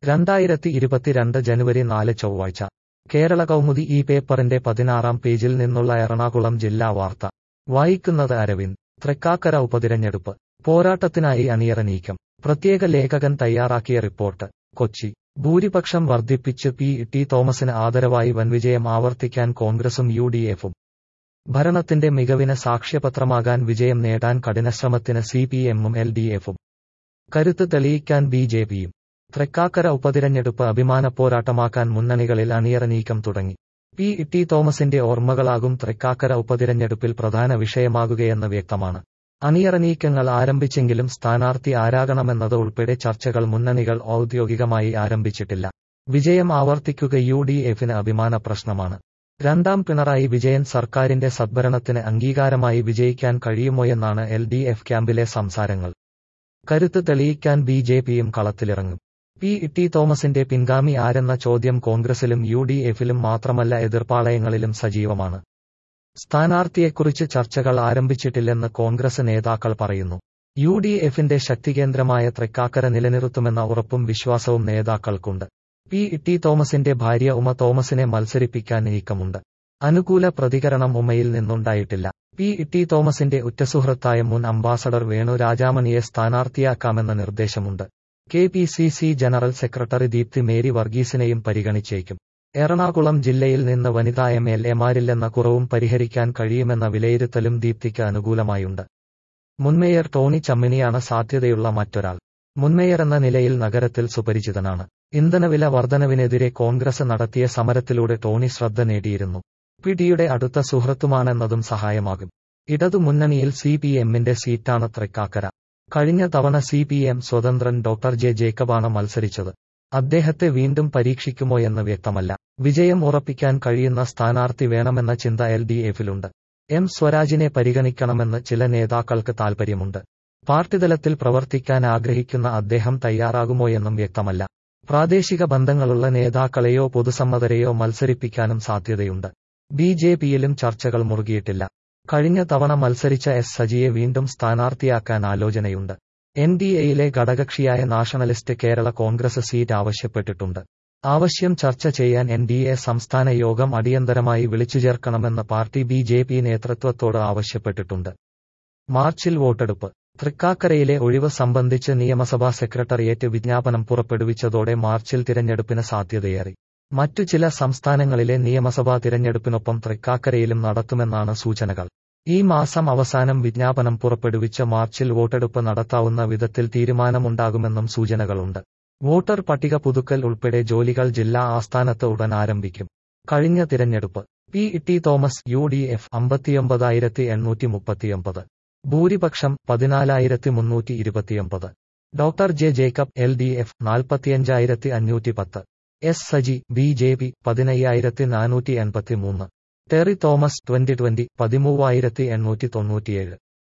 രണ്ടായിരത്തി ഇരുപത്തിരണ്ട് ജനുവരി നാല് ചൊവ്വാഴ്ച കേരള കൗമുദി ഈ പേപ്പറിന്റെ പതിനാറാം പേജിൽ നിന്നുള്ള എറണാകുളം ജില്ലാ വാർത്ത വായിക്കുന്നത് അരവിന്ദ് തൃക്കാക്കര ഉപതിരഞ്ഞെടുപ്പ് പോരാട്ടത്തിനായി അണിയറ നീക്കം പ്രത്യേക ലേഖകൻ തയ്യാറാക്കിയ റിപ്പോർട്ട് കൊച്ചി ഭൂരിപക്ഷം വർദ്ധിപ്പിച്ച് പി ടി തോമസിന് ആദരവായി വൻവിജയം ആവർത്തിക്കാൻ കോൺഗ്രസും യു ഡി എഫും ഭരണത്തിന്റെ മികവിന് സാക്ഷ്യപത്രമാകാൻ വിജയം നേടാൻ കഠിനശ്രമത്തിന് സി പി എമ്മും എൽ ഡി എഫും കരുത്ത് തെളിയിക്കാൻ ബി ജെ പിയും തൃക്കാക്കര ഉപതിരഞ്ഞെടുപ്പ് അഭിമാന പോരാട്ടമാക്കാൻ മുന്നണികളിൽ അണിയറ നീക്കം തുടങ്ങി പി ടി തോമസിന്റെ ഓർമ്മകളാകും തൃക്കാക്കര ഉപതിരഞ്ഞെടുപ്പിൽ പ്രധാന വിഷയമാകുകയെന്ന് വ്യക്തമാണ് അണിയറ നീക്കങ്ങൾ ആരംഭിച്ചെങ്കിലും സ്ഥാനാർത്ഥി ആരാകണമെന്നത് ഉൾപ്പെടെ ചർച്ചകൾ മുന്നണികൾ ഔദ്യോഗികമായി ആരംഭിച്ചിട്ടില്ല വിജയം ആവർത്തിക്കുക യു ഡി എഫിന് അഭിമാന പ്രശ്നമാണ് രണ്ടാം പിണറായി വിജയൻ സർക്കാരിന്റെ സദ്ഭരണത്തിന് അംഗീകാരമായി വിജയിക്കാൻ കഴിയുമോയെന്നാണ് എൽ ഡി എഫ് ക്യാമ്പിലെ സംസാരങ്ങൾ കരുത്ത് തെളിയിക്കാൻ ബി ജെ പിയും കളത്തിലിറങ്ങും പി ടി തോമസിന്റെ പിൻഗാമി ആരെന്ന ചോദ്യം കോൺഗ്രസിലും യു ഡി എഫിലും മാത്രമല്ല എതിർപ്പാളയങ്ങളിലും സജീവമാണ് സ്ഥാനാർത്ഥിയെക്കുറിച്ച് ചർച്ചകൾ ആരംഭിച്ചിട്ടില്ലെന്ന് കോൺഗ്രസ് നേതാക്കൾ പറയുന്നു യു ഡി എഫിന്റെ ശക്തികേന്ദ്രമായ തൃക്കാക്കര നിലനിർത്തുമെന്ന ഉറപ്പും വിശ്വാസവും നേതാക്കൾക്കുണ്ട് പി ടി തോമസിന്റെ ഭാര്യ ഉമ തോമസിനെ മത്സരിപ്പിക്കാൻ നീക്കമുണ്ട് അനുകൂല പ്രതികരണം ഉമയിൽ നിന്നുണ്ടായിട്ടില്ല പി ടി തോമസിന്റെ ഉറ്റസുഹൃത്തായ മുൻ അംബാസഡർ വേണു രാജാമണിയെ സ്ഥാനാർത്ഥിയാക്കാമെന്ന നിർദ്ദേശമുണ്ട് K P C C general secretary Deepthi Mary വർഗീസിനെയും പരിഗണിച്ചേക്കും എറണാകുളം ജില്ലയിൽ നിന്ന് വനിതാ എം എൽ എമാരില്ലെന്ന കുറവും പരിഹരിക്കാൻ കഴിയുമെന്ന വിലയിരുത്തലും ദീപ്തിക്ക് അനുകൂലമായുണ്ട് മുൻമേയർ ടോണി ചമ്മിനിയാണ് സാധ്യതയുള്ള മറ്റൊരാൾ മുൻമേയർ എന്ന നിലയിൽ നഗരത്തിൽ സുപരിചിതനാണ് ഇന്ധനവില വർധനവിനെതിരെ കോൺഗ്രസ് നടത്തിയ സമരത്തിലൂടെ ടോണി ശ്രദ്ധ നേടിയിരുന്നു പിടിയുടെ അടുത്ത സുഹൃത്തുമാണെന്നതും സഹായമാകും ഇടതു മുന്നണിയിൽ സി പി എമ്മിന്റെ സീറ്റാണ് തൃക്കാക്കര കഴിഞ്ഞ തവണ സി പി എം സ്വതന്ത്രൻ ഡോക്ടർ ജെ ജേക്കബാണ് മത്സരിച്ചത് അദ്ദേഹത്തെ വീണ്ടും പരീക്ഷിക്കുമോയെന്ന് വ്യക്തമല്ല വിജയം ഉറപ്പിക്കാൻ കഴിയുന്ന സ്ഥാനാർത്ഥി വേണമെന്ന ചിന്ത എൽ ഡി എഫിലുണ്ട് എം സ്വരാജിനെ പരിഗണിക്കണമെന്ന് ചില നേതാക്കൾക്ക് താൽപ്പര്യമുണ്ട് പാർട്ടിതലത്തിൽ പ്രവർത്തിക്കാൻ ആഗ്രഹിക്കുന്ന അദ്ദേഹം തയ്യാറാകുമോയെന്നും വ്യക്തമല്ല പ്രാദേശിക ബന്ധങ്ങളുള്ള നേതാക്കളെയോ പൊതുസമ്മതരെയോ മത്സരിപ്പിക്കാനും സാധ്യതയുണ്ട് ബി ജെ പിയിലും ചർച്ചകൾ മുറുകിയിട്ടില്ല കഴിഞ്ഞ തവണ മത്സരിച്ച എസ് സജിയെ വീണ്ടും സ്ഥാനാർത്ഥിയാക്കാൻ ആലോചനയുണ്ട് എൻ ഡി എയിലെ ഘടകക്ഷിയായ നാഷണലിസ്റ്റ് കേരള കോൺഗ്രസ് സീറ്റ് ആവശ്യപ്പെട്ടിട്ടുണ്ട് ആവശ്യം ചർച്ച ചെയ്യാൻ എൻ ഡി എ സംസ്ഥാന യോഗം അടിയന്തരമായി വിളിച്ചുചേർക്കണമെന്ന് പാർട്ടി ബി ജെ പി നേതൃത്വത്തോട് ആവശ്യപ്പെട്ടിട്ടുണ്ട് മാർച്ചിൽ വോട്ടെടുപ്പ് തൃക്കാക്കരയിലെ ഒഴിവ് സംബന്ധിച്ച് നിയമസഭാ സെക്രട്ടേറിയറ്റ് വിജ്ഞാപനം പുറപ്പെടുവിച്ചതോടെ മാർച്ചിൽ തിരഞ്ഞെടുപ്പിന് സാധ്യതയേറി മറ്റു ചില സംസ്ഥാനങ്ങളിലെ നിയമസഭാ തിരഞ്ഞെടുപ്പിനൊപ്പം തൃക്കാക്കരയിലും നടത്തുമെന്നാണ് സൂചനകൾ ഈ മാസം അവസാനം വിജ്ഞാപനം പുറപ്പെടുവിച്ച മാർച്ചിൽ വോട്ടെടുപ്പ് നടത്താവുന്ന വിധത്തിൽ തീരുമാനമുണ്ടാകുമെന്നും സൂചനകളുണ്ട് വോട്ടർ പട്ടിക പുതുക്കൽ ഉൾപ്പെടെ ജോലികൾ ജില്ലാ ആസ്ഥാനത്ത് ഉടൻ ആരംഭിക്കും കഴിഞ്ഞ തിരഞ്ഞെടുപ്പ് P T Thomas U D F അമ്പത്തിയൊമ്പതായിരത്തി എണ്ണൂറ്റി മുപ്പത്തിയൊമ്പത് ഭൂരിപക്ഷം പതിനാലായിരത്തി മുന്നൂറ്റി ഇരുപത്തിയൊമ്പത് doctor J Jacob L D F നാൽപ്പത്തിയഞ്ചായിരത്തി അഞ്ഞൂറ്റി പത്ത് S Saji B J P പതിനയ്യായിരത്തി നാനൂറ്റി എൺപത്തി മൂന്ന് ടെറി തോമസ് ട്വന്റി ട്വന്റി പതിമൂവായിരത്തി എണ്ണൂറ്റി തൊണ്ണൂറ്റിയേഴ്